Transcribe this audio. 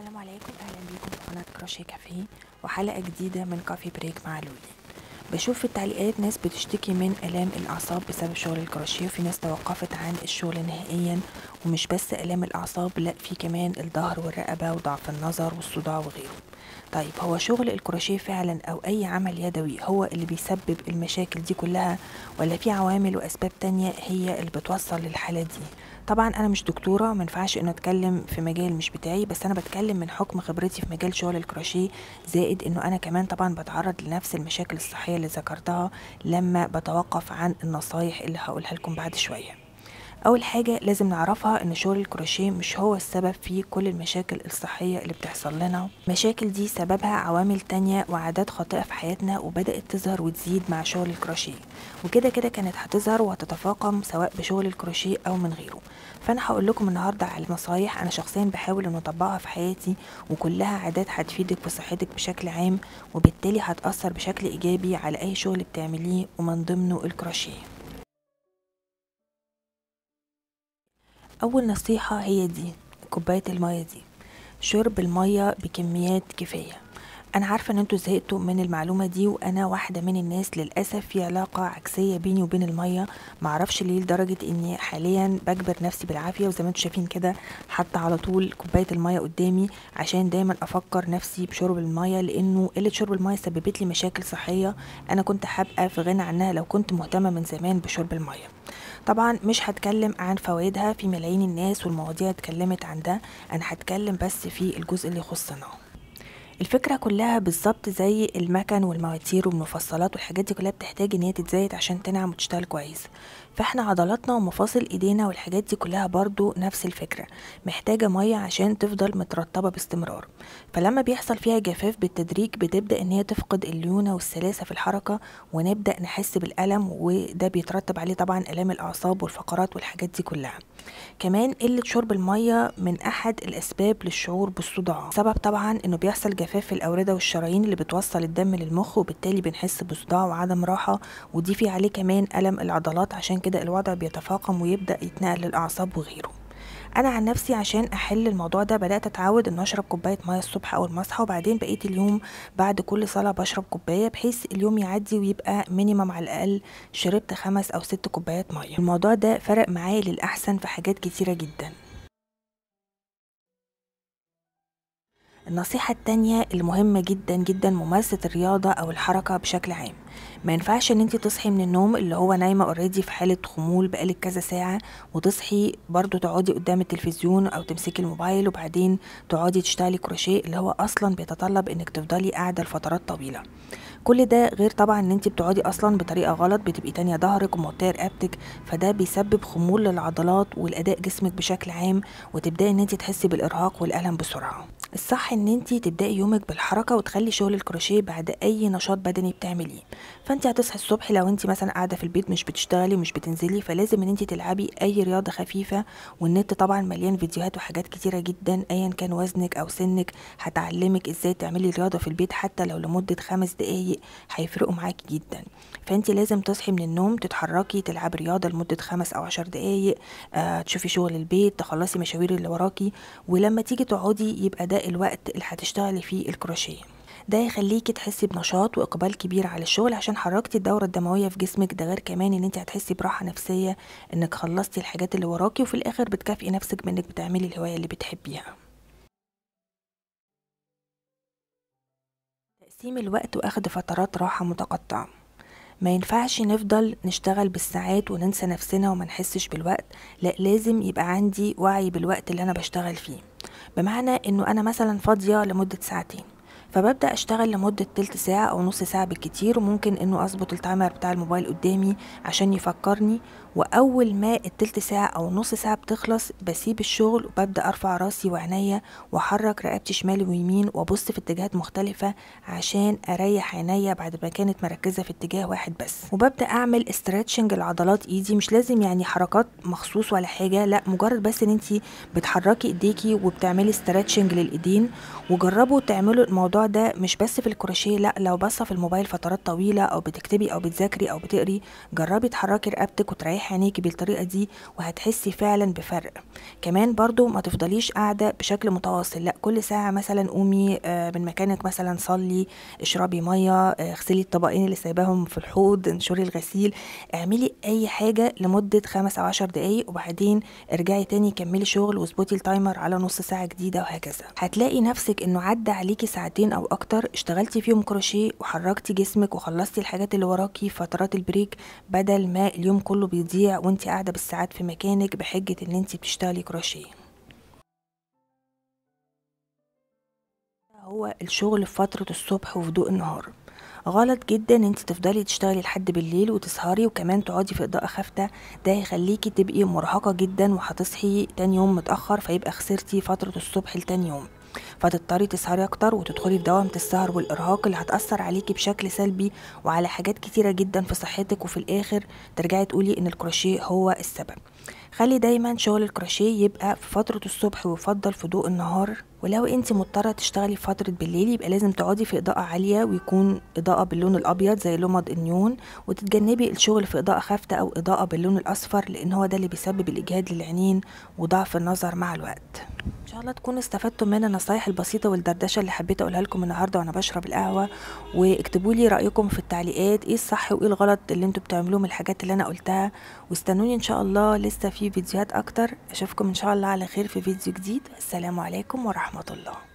السلام عليكم اهلا بيكم في قناه كروشيه كافيه وحلقه جديده من كافي بريك مع لولي بشوف في التعليقات ناس بتشتكي من الام الاعصاب بسبب شغل الكروشيه وفي ناس توقفت عن الشغل نهائيا ومش بس الام الاعصاب لا في كمان الظهر والرقبه وضعف النظر والصداع وغيره طيب هو شغل الكروشيه فعلا او اي عمل يدوي هو اللي بيسبب المشاكل دي كلها ولا في عوامل واسباب تانية هي اللي بتوصل للحالة دي طبعا انا مش دكتوره ما ينفعش ان اتكلم في مجال مش بتاعي بس انا بتكلم من حكم خبرتي في مجال شغل الكروشيه زائد انه انا كمان طبعا بتعرض لنفس المشاكل الصحيه اللي ذكرتها لما بتوقف عن النصايح اللي هقولها لكم بعد شويه اول حاجه لازم نعرفها ان شغل الكروشيه مش هو السبب في كل المشاكل الصحيه اللي بتحصل لنا المشاكل دي سببها عوامل تانية وعادات خاطئه في حياتنا وبدات تظهر وتزيد مع شغل الكروشيه وكده كده كانت هتظهر وهتتفاقم سواء بشغل الكروشيه او من غيره فانا هقول لكم النهارده على نصايح انا شخصيا بحاول ان اطبقها في حياتي وكلها عادات هتفيدك في صحتك بشكل عام وبالتالي هتاثر بشكل ايجابي على اي شغل بتعمليه ومن ضمنه الكروشيه اول نصيحة هي دي كوباية المية دي شرب المية بكميات كفاية انا عارفة ان انتوا زهقتوا من المعلومة دي وانا واحدة من الناس للأسف في علاقة عكسية بيني وبين المية معرفش ليه لدرجة اني حاليا بجبر نفسي بالعافية وزي ما انتوا شايفين كده حتى على طول كوباية المية قدامي عشان دايما افكر نفسي بشرب المية لانه قلة شرب المية سببت لي مشاكل صحية انا كنت هبقى في غنى عنها لو كنت مهتمة من زمان بشرب المية طبعا مش هتكلم عن فوائدها في ملايين الناس والمواضيع اتكلمت عن ده انا هتكلم بس في الجزء اللي يخصنا الفكرة كلها بالظبط زي المكن والمواتير والمفصلات والحاجات دي كلها بتحتاج ان هي تتزايد عشان تنعم وتشتغل كويس فاحنا عضلاتنا ومفاصل ايدينا والحاجات دي كلها برضو نفس الفكرة محتاجة مية عشان تفضل مترطبة باستمرار فلما بيحصل فيها جفاف بالتدريج بتبدأ ان هي تفقد الليونة والسلاسة في الحركة ونبدأ نحس بالألم وده بيترتب عليه طبعا ألام الأعصاب والفقرات والحاجات دي كلها كمان قلة شرب المية من أحد الأسباب للشعور بالصداع سبب طبعا إنه بيحصل جفاف في الأوردة والشرايين اللي بتوصل الدم للمخ وبالتالي بنحس بصداع وعدم راحة ودي في عليه كمان ألم العضلات عشان كده الوضع بيتفاقم ويبدأ يتنقل للأعصاب وغيره انا عن نفسي عشان احل الموضوع ده بدات اتعود ان اشرب كوبايه ميه الصبح اول ما اصحى وبعدين بقيت اليوم بعد كل صلاه بشرب كوبايه بحيث اليوم يعدي ويبقى مينيمم على الاقل شربت خمس او ست كوبايات ميه الموضوع ده فرق معايا للاحسن في حاجات كتيره جدا النصيحة التانية المهمة جدا جدا ممارسة الرياضة أو الحركة بشكل عام ما ينفعش ان انت تصحي من النوم اللي هو نايمة اوريدي في حالة خمول بقالك كذا ساعة وتصحي برضو تقعدي قدام التلفزيون او تمسكي الموبايل وبعدين تقعدي تشتغلي كروشيه اللي هو اصلا بيتطلب انك تفضلي قاعدة لفترات طويلة كل ده غير طبعا ان انت بتقعدي اصلا بطريقه غلط بتبقي تانية ظهرك وموطيه رقبتك فده بيسبب خمول للعضلات والاداء جسمك بشكل عام وتبداي ان انت تحسي بالارهاق والالم بسرعه الصح ان انت تبداي يومك بالحركه وتخلي شغل الكروشيه بعد اي نشاط بدني بتعمليه فانت هتصحي الصبح لو انت مثلا قاعده في البيت مش بتشتغلي ومش بتنزلي فلازم ان انت تلعبي اي رياضه خفيفه والنت طبعا مليان فيديوهات وحاجات كتيره جدا ايا كان وزنك او سنك هتعلمك ازاي تعملي رياضه في البيت حتى لو لمده خمس دقايق هيفرقوا معاكي جدا فانت لازم تصحي من النوم تتحركي تلعبي رياضه لمده خمس او عشر دقايق آه تشوفي شغل البيت تخلصي مشاوير اللي وراكي ولما تيجي تقعدي يبقى ده الوقت اللي هتشتغلي فيه الكروشيه ده يخليكي تحسي بنشاط واقبال كبير على الشغل عشان حركتي الدوره الدمويه في جسمك ده غير كمان ان انت هتحسي براحه نفسيه انك خلصتي الحاجات اللي وراكي وفي الاخر بتكافئي نفسك بانك بتعملي الهوايه اللي بتحبيها تقسيم الوقت واخد فترات راحه متقطعه ما ينفعش نفضل نشتغل بالساعات وننسى نفسنا وما نحسش بالوقت لا لازم يبقى عندي وعي بالوقت اللي انا بشتغل فيه بمعنى انه انا مثلا فاضيه لمده ساعتين فببدا اشتغل لمده تلت ساعه او نص ساعه بالكتير وممكن انه اظبط التايمر بتاع الموبايل قدامي عشان يفكرني واول ما التلت ساعه او نص ساعه بتخلص بسيب الشغل وببدا ارفع راسي وعينيا واحرك رقبتي شمال ويمين وابص في اتجاهات مختلفه عشان اريح عينيا بعد ما كانت مركزه في اتجاه واحد بس وببدا اعمل استرتشنج لعضلات ايدي مش لازم يعني حركات مخصوص ولا حاجه لا مجرد بس ان انت بتحركي ايديكي وبتعملي استرتشنج للايدين وجربوا تعملوا الموضوع ده مش بس في الكروشيه لا لو باصه في الموبايل فترات طويله او بتكتبي او بتذاكري او بتقري جربي تحركي رقبتك وتريحي ريحي عينيكي بالطريقه دي وهتحسي فعلا بفرق كمان برضو ما تفضليش قاعده بشكل متواصل لا كل ساعه مثلا قومي آه، من مكانك مثلا صلي اشربي ميه آه، اغسلي الطبقين اللي سايباهم في الحوض انشري الغسيل اعملي اي حاجه لمده خمس او عشر دقايق وبعدين ارجعي تاني كملي شغل واظبطي التايمر على نص ساعه جديده وهكذا هتلاقي نفسك انه عدى عليكي ساعتين او اكتر اشتغلتي فيهم كروشيه وحركتي جسمك وخلصتي الحاجات اللي وراكي في فترات البريك بدل ما اليوم كله بيضيع وانت قاعده بالساعات في مكانك بحجه ان انت بتشتغلي كروشيه هو الشغل في فترة الصبح وفي ضوء النهار غلط جدا ان انت تفضلي تشتغلي لحد بالليل وتسهري وكمان تقعدي في اضاءة خافتة ده هيخليكي تبقي مرهقة جدا وهتصحي تاني يوم متأخر فيبقى خسرتي فترة الصبح لتاني يوم فتضطري تسهري اكتر وتدخلي في دوامة السهر والارهاق اللي هتأثر عليكي بشكل سلبي وعلى حاجات كتيرة جدا في صحتك وفي الاخر ترجعي تقولي ان الكروشيه هو السبب خلي دايما شغل الكروشيه يبقى في فترة الصبح ويفضل في ضوء النهار ولو انت مضطرة تشتغلي في فترة بالليل يبقى لازم تقعدي في اضاءة عالية ويكون اضاءة باللون الابيض زي لمض النيون وتتجنبي الشغل في اضاءة خافتة او اضاءة باللون الاصفر لان هو ده اللي بيسبب الاجهاد للعينين وضعف النظر مع الوقت ان شاء الله تكونوا استفدتوا من النصايح البسيطه والدردشه اللي حبيت اقولها لكم النهارده وانا بشرب القهوه واكتبوا لي رايكم في التعليقات ايه الصح وايه الغلط اللي انتوا بتعملوه من الحاجات اللي انا قلتها واستنوني ان شاء الله لسه في فيديوهات اكتر اشوفكم ان شاء الله على خير في فيديو جديد السلام عليكم ورحمه الله